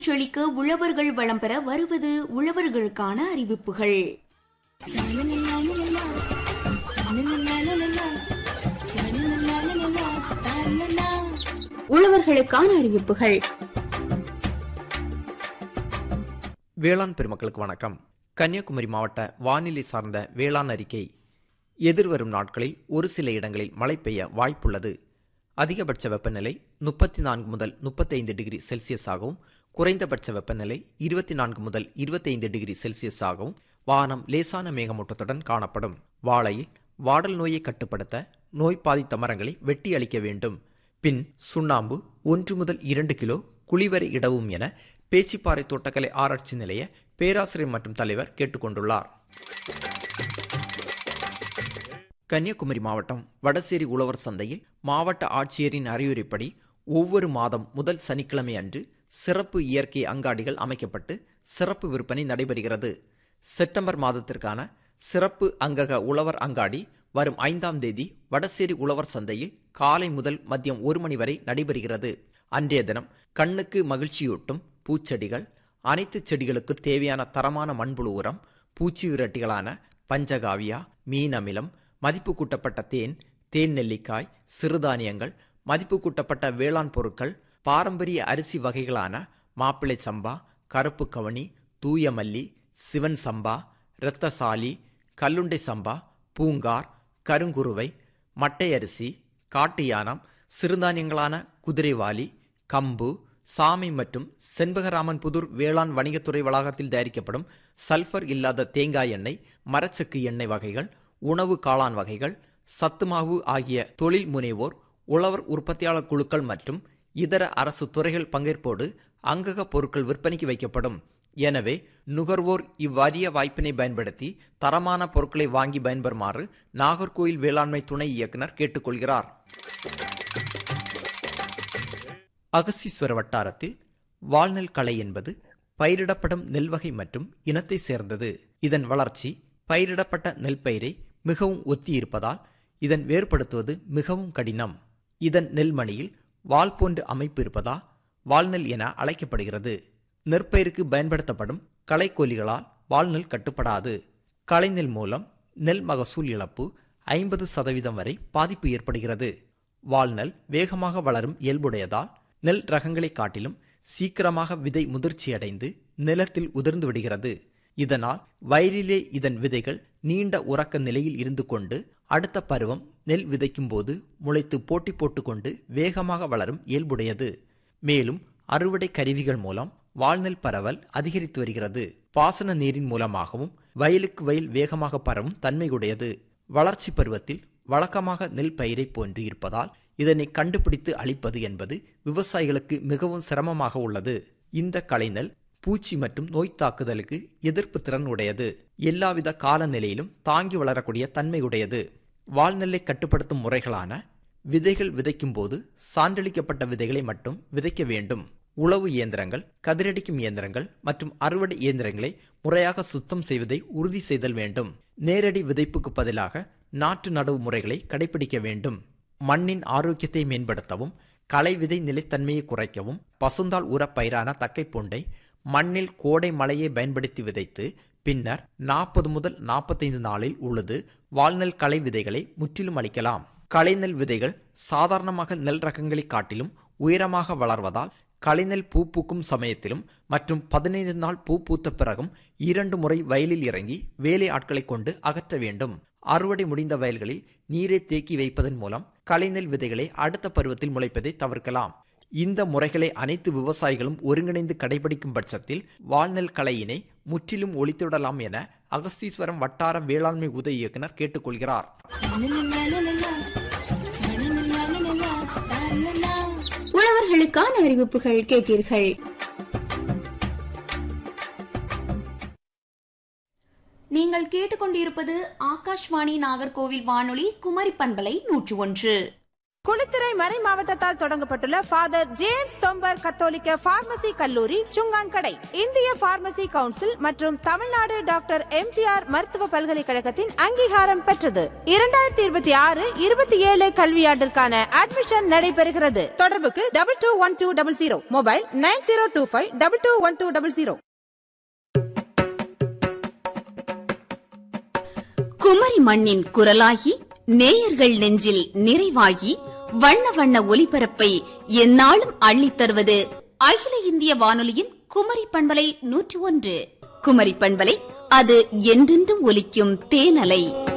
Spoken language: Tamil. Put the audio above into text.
செழிக்க உழவர்கள் வளம் பெற வருவது உழவர்களுக்கான அறிவிப்புகள் உழவர்களுக்கான அறிவிப்புகள் வேளாண் பெருமக்களுக்கு வணக்கம் கன்னியாகுமரி மாவட்ட வானிலை சார்ந்த வேளாண் அறிக்கை எதிர்வரும் நாட்களில் ஒரு சில இடங்களில் மழை பெய்ய வாய்ப்புள்ளது அதிகபட்ச வெப்பநிலை முப்பத்தி நான்கு முதல் முப்பத்தைந்து டிகிரி செல்சியஸாகவும் குறைந்தபட்ச வெப்பநிலை இருபத்தி நான்கு முதல் இருபத்தைந்து டிகிரி செல்சியஸாகவும் வானம் லேசான மேகமூட்டத்துடன் காணப்படும் வாழையில் வாடல் நோயை கட்டுப்படுத்த நோய் பாதித்த மரங்களை வெட்டி அளிக்க வேண்டும் பின் சுண்ணாம்பு ஒன்று முதல் இரண்டு கிலோ குழிவரை இடவும் என பேச்சிப்பாறை தோட்டக்கலை ஆராய்ச்சி நிலைய பேராசிரியர் மற்றும் தலைவர் கேட்டுக்கொண்டுள்ளார் கன்னியாகுமரி மாவட்டம் வடசேரி உழவர் சந்தையில் மாவட்ட ஆட்சியரின் அறிவுரைப்படி ஒவ்வொரு மாதம் முதல் சனிக்கிழமை அன்று சிறப்பு இயற்கை அங்காடிகள் அமைக்கப்பட்டு சிறப்பு விற்பனை நடைபெறுகிறது செப்டம்பர் மாதத்திற்கான சிறப்பு அங்கக உழவர் அங்காடி வரும் ஐந்தாம் தேதி வடசேரி உழவர் சந்தையில் காலை முதல் மதியம் ஒரு மணி வரை நடைபெறுகிறது அன்றைய தினம் கண்ணுக்கு மகிழ்ச்சியூட்டும் பூச்செடிகள் அனைத்து செடிகளுக்கு தேவையான தரமான மண்புழு உரம் பூச்சி விரட்டிகளான பஞ்சகாவியா மீன் அமிலம் மதிப்பு கூட்டப்பட்ட தேன் தேன் நெல்லிக்காய் சிறுதானியங்கள் மதிப்பு கூட்டப்பட்ட வேளாண் பொருட்கள் பாரம்பரிய அரிசி வகைகளான மாப்பிள்ளை சம்பா கருப்பு கவனி தூய மல்லி சிவன் சம்பா இரத்தசாலி கல்லுண்டை சம்பா பூங்கார் கருங்குருவை மட்டை அரிசி காட்டு யானம் சிறுதானியங்களான குதிரைவாலி கம்பு சாமை மற்றும் செண்பகராமன் புதூர் வேளாண் வணிகத்துறை வளாகத்தில் தயாரிக்கப்படும் சல்பர் இல்லாத தேங்காய் எண்ணெய் மரச்சக்கு எண்ணெய் வகைகள் உணவு காளான் வகைகள் சத்துமாவு ஆகிய தொழில் முனைவோர் உழவர் உற்பத்தியாளர் குழுக்கள் மற்றும் இதர அரசு துறைகள் பங்கேற்போடு அங்கக பொருட்கள் விற்பனைக்கு வைக்கப்படும் எனவே நுகர்வோர் இவ்வரிய வாய்ப்பினை பயன்படுத்தி தரமான பொருட்களை வாங்கி பயன்பெறுமாறு நாகர்கோயில் வேளாண்மை துணை இயக்குனர் கேட்டுக்கொள்கிறார் அகசீஸ்வர வட்டாரத்தில் வால்நெல் களை என்பது பயிரிடப்படும் நெல் வகை மற்றும் இனத்தை சேர்ந்தது இதன் வளர்ச்சி பயிரிடப்பட்ட நெல் பயிரை மிகவும் ஒத்தியிருப்பதால் இதன் வேறுபடுத்துவது மிகவும் கடினம் இதன் நெல்மணியில் வால் போன்ற அமைப்பு இருப்பதா வால்நெல் என அழைக்கப்படுகிறது நெற்பயிருக்கு பயன்படுத்தப்படும் களைக்கொல்லிகளால் வால்நெல் கட்டுப்படாது களைநெல் மூலம் நெல் மகசூல் இழப்பு ஐம்பது சதவீதம் வரை பாதிப்பு ஏற்படுகிறது வால்நெல் வேகமாக வளரும் இயல்புடையதால் நெல் ரகங்களை காட்டிலும் சீக்கிரமாக விதை முதிர்ச்சியடைந்து நிலத்தில் உதிர்ந்து விடுகிறது இதனால் வயலிலே இதன் விதைகள் நீண்ட உறக்க நிலையில் இருந்து கொண்டு அடுத்த பருவம் நெல் விதைக்கும் போது முளைத்து போட்டி போட்டுக்கொண்டு வேகமாக வளரும் இயல்புடையது மேலும் அறுவடை கருவிகள் மூலம் வாழ்நெல் பரவல் அதிகரித்து வருகிறது பாசன நீரின் மூலமாகவும் வயலுக்கு வயல் வேகமாக பரவும் தன்மையுடையது வளர்ச்சி பருவத்தில் வழக்கமாக நெல் பயிரை போன்று இருப்பதால் இதனை கண்டுபிடித்து அளிப்பது என்பது விவசாயிகளுக்கு மிகவும் சிரமமாக உள்ளது இந்த கலைநெல் பூச்சி மற்றும் நோய் தாக்குதலுக்கு எதிர்ப்பு திறன் உடையது எல்லாவித காலநிலையிலும் தாங்கி வளரக்கூடிய தன்மையுடையது வாழ்நெல்லை கட்டுப்படுத்தும் முறைகளான விதைகள் விதைக்கும் போது சான்றளிக்கப்பட்ட விதைகளை மட்டும் விதைக்க வேண்டும் உழவு இயந்திரங்கள் கதிரடிக்கும் இயந்திரங்கள் மற்றும் அறுவடை இயந்திரங்களை முறையாக சுத்தம் செய்வதை உறுதி செய்தல் வேண்டும் நேரடி விதைப்புக்கு பதிலாக நாற்று நடவு முறைகளை கடைபிடிக்க வேண்டும் மண்ணின் ஆரோக்கியத்தை மேம்படுத்தவும் களை விதை நிலைத்தன்மையை குறைக்கவும் பசுந்தாள் உரப்பயிரான தக்கைப்பூண்டை மண்ணில் கோடை மழையை பயன்படுத்தி விதைத்து பின்னர் நாற்பது முதல் நாற்பத்தைந்து நாளில் உழுது வாழ்நெல் களை விதைகளை முற்றிலும் அளிக்கலாம் களைநெல் விதைகள் சாதாரணமாக நெல் ரகங்களை காட்டிலும் உயரமாக வளர்வதால் களைநெல் பூ பூக்கும் சமயத்திலும் மற்றும் பதினைந்து நாள் பூ பூத்த பிறகும் இரண்டு முறை வயலில் இறங்கி வேலை ஆட்களை கொண்டு அகற்ற வேண்டும் அறுவடை முடிந்த வயல்களில் நீரை தேக்கி வைப்பதன் மூலம் களைநெல் விதைகளை அடுத்த பருவத்தில் முளைப்பதை தவிர்க்கலாம் இந்த முறைகளை அனைத்து விவசாயிகளும் ஒருங்கிணைந்து கடைபிடிக்கும் பட்சத்தில் வாழ்நெல் கலையினை முற்றிலும் ஒழித்துவிடலாம் என அகஸ்தீஸ்வரம் வட்டார வேளாண்மை உதவி இயக்குனர் கேட்டுக்கொள்கிறார் உழவர்களுக்கான அறிவிப்புகள் கேட்டீர்கள் நீங்கள் கேட்டுக்கொண்டிருப்பது ஆகாஷ்வாணி நாகர்கோவில் வானொலி குமரி பண்பலை நூற்று ஒன்று குளித்துறை மறை மாவட்டத்தால் தொடங்கப்பட்டுள்ள ஃபாதர் ஜேம்ஸ் தொம்பர் கத்தோலிக்க பார்மசி கல்லூரி சுங்கான்கடை இந்திய பார்மசி கவுன்சில் மற்றும் தமிழ்நாடு டாக்டர் எம்ஜிஆர் மருத்துவ பல்கலைக்கழகத்தின் அங்கீகாரம் பெற்றது இரண்டாயிரத்தி இருபத்தி ஆறு இருபத்தி ஏழு கல்வியாண்டிற்கான அட்மிஷன் நடைபெறுகிறது தொடர்புக்கு double two one two double zero mobile nine zero two five double two one two double zero Kumari மண்ணின் குரலாகி நேயர்கள் நெஞ்சில் நிறைவாகி வண்ண வண்ண ஒலிபரப்பை எந்நாளும் அள்ளித் தருவது அகில இந்திய வானொலியின் குமரி பண்பலை நூற்றி ஒன்று குமரி பண்பலை அது என்றென்றும் ஒலிக்கும் தேனலை